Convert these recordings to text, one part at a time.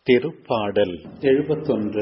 திருப்பாடல் எழுபத்தொன்று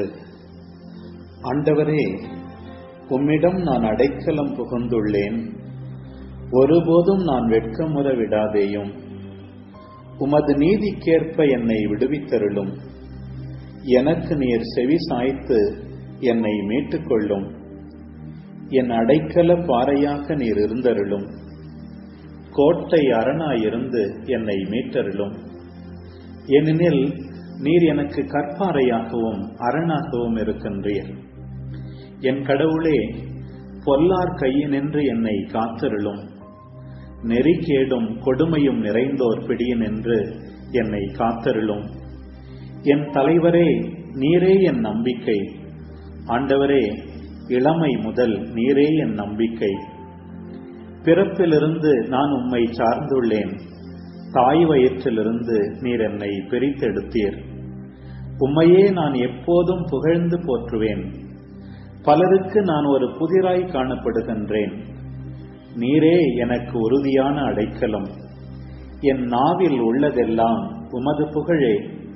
ஆண்டவரே உம்மிடம் நான் அடைக்கலம் புகுந்துள்ளேன் ஒருபோதும் நான் வெட்கமுற விடாதேயும் உமது நீதிக்கேற்ப என்னை விடுவித்தருளும் எனக்கு நீர் செவி சாய்த்து என்னை மீட்டுக்கொள்ளும் என் அடைக்கல பாறையாக நீர் இருந்தருளும் கோட்டை அரணாயிருந்து என்னை மீட்டருளும் ஏனெனில் நீர் எனக்கு கற்பாறையாகவும் அரணாகவும் இருக்கின்றீர் என் கடவுளே பொல்லார் கையினின்று என்னை காத்தருளும் நெறிக்கேடும் கொடுமையும் நிறைந்தோர் பிடியினின்று என்னை காத்தருளும் என் தலைவரே நீரே என் நம்பிக்கை ஆண்டவரே இளமை முதல் நீரே என் நம்பிக்கை பிறப்பிலிருந்து நான் உம்மை சார்ந்துள்ளேன் தாய் வயிற்றிலிருந்து நீர் என்னை பிரித்தெடுத்தீர் உம்மையே நான் எப்போதும் புகழ்ந்து போற்றுவேன் பலருக்கு நான் ஒரு புதிராய் காணப்படுகின்றேன் நீரே எனக்கு உறுதியான அடைக்கலம் என் நாவில் உள்ளதெல்லாம் உமது புகழே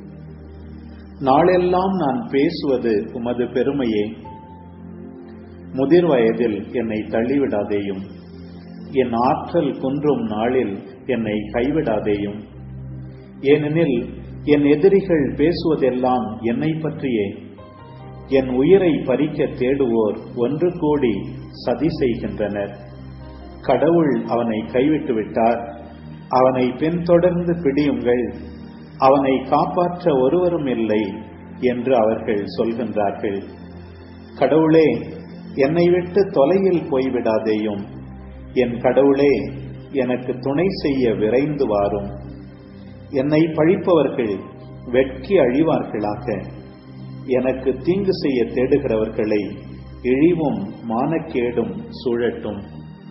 நாளெல்லாம் நான் பேசுவது உமது பெருமையே முதிர் வயதில் என்னை தள்ளிவிடாதேயும் என் ஆற்றல் குன்றும் நாளில் என்னை கைவிடாதேயும் ஏனெனில் என் எதிரிகள் பேசுவதெல்லாம் என்னை பற்றியே என் உயிரை பறிக்க தேடுவோர் ஒன்று கூடி சதி செய்கின்றனர் கடவுள் அவனை கைவிட்டு விட்டார் அவனை பின்தொடர்ந்து பிடியுங்கள் அவனை காப்பாற்ற ஒருவரும் இல்லை என்று அவர்கள் சொல்கின்றார்கள் கடவுளே என்னை விட்டு தொலையில் போய்விடாதேயும் என் கடவுளே எனக்கு துணை செய்ய விரைந்து வாரும் என்னை பழிப்பவர்கள் வெட்கி அழிவார்களாக எனக்கு தீங்கு செய்ய தேடுகிறவர்களை இழிவும் மானக்கேடும் சூழட்டும்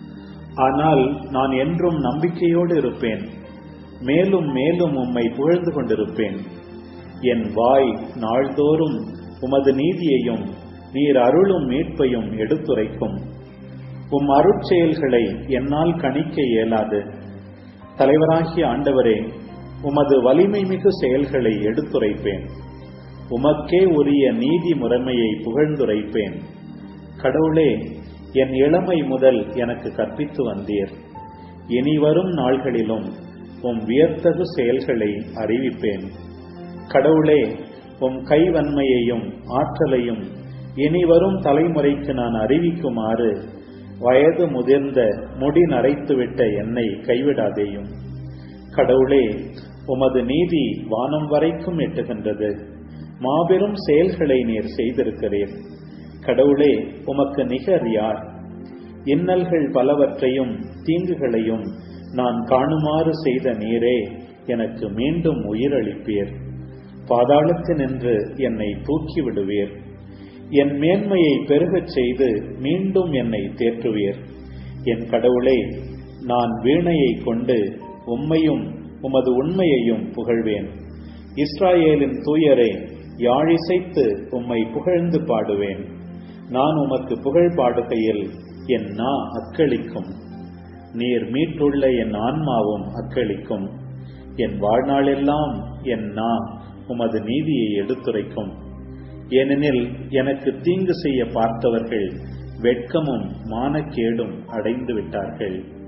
ஆனால் நான் என்றும் நம்பிக்கையோடு இருப்பேன் மேலும் மேலும் உம்மை புகழ்ந்து கொண்டிருப்பேன் என் வாய் நாள்தோறும் உமது நீதியையும் நீர் அருளும் மீட்பையும் எடுத்துரைக்கும் உம் அருட்செயல்களை என்னால் கணிக்க இயலாது தலைவராகிய ஆண்டவரே உமது வலிமை மிகு செயல்களை எடுத்துரைப்பேன் உமக்கே உரிய நீதி முறைமையை புகழ்ந்துரைப்பேன் கடவுளே என் இளமை முதல் எனக்கு கற்பித்து வந்தீர் இனி வரும் நாள்களிலும் உம் வியர்த்தகு செயல்களை அறிவிப்பேன் கடவுளே உம் கைவன்மையையும் ஆற்றலையும் இனி வரும் தலைமுறைக்கு நான் அறிவிக்குமாறு வயது முதிர்ந்த முடி நரைத்துவிட்ட என்னை கைவிடாதேயும் கடவுளே உமது நீதி வானம் வரைக்கும் எட்டுகின்றது மாபெரும் செயல்களை நீர் செய்திருக்கிறீர் கடவுளே உமக்கு நிகர் யார் இன்னல்கள் பலவற்றையும் தீங்குகளையும் நான் காணுமாறு செய்த நீரே எனக்கு மீண்டும் உயிரளிப்பீர் பாதாளத்தினின்று என்னை தூக்கி விடுவீர் என் மேன்மையை பெருகச் செய்து மீண்டும் என்னை தேற்றுவீர் என் கடவுளே நான் வீணையை கொண்டு உம்மையும் உமது உண்மையையும் புகழ்வேன் இஸ்ராயேலின் தூயரை யாழிசைத்து உம்மை புகழ்ந்து பாடுவேன் நான் உமக்கு புகழ் பாடுகையில் என் நா அக்களிக்கும் நீர் மீட்டுள்ள என் ஆன்மாவும் அக்களிக்கும் என் வாழ்நாளெல்லாம் என் நா உமது நீதியை எடுத்துரைக்கும் ஏனெனில் எனக்கு தீங்கு செய்ய பார்த்தவர்கள் வெட்கமும் மானக்கேடும் அடைந்து விட்டார்கள்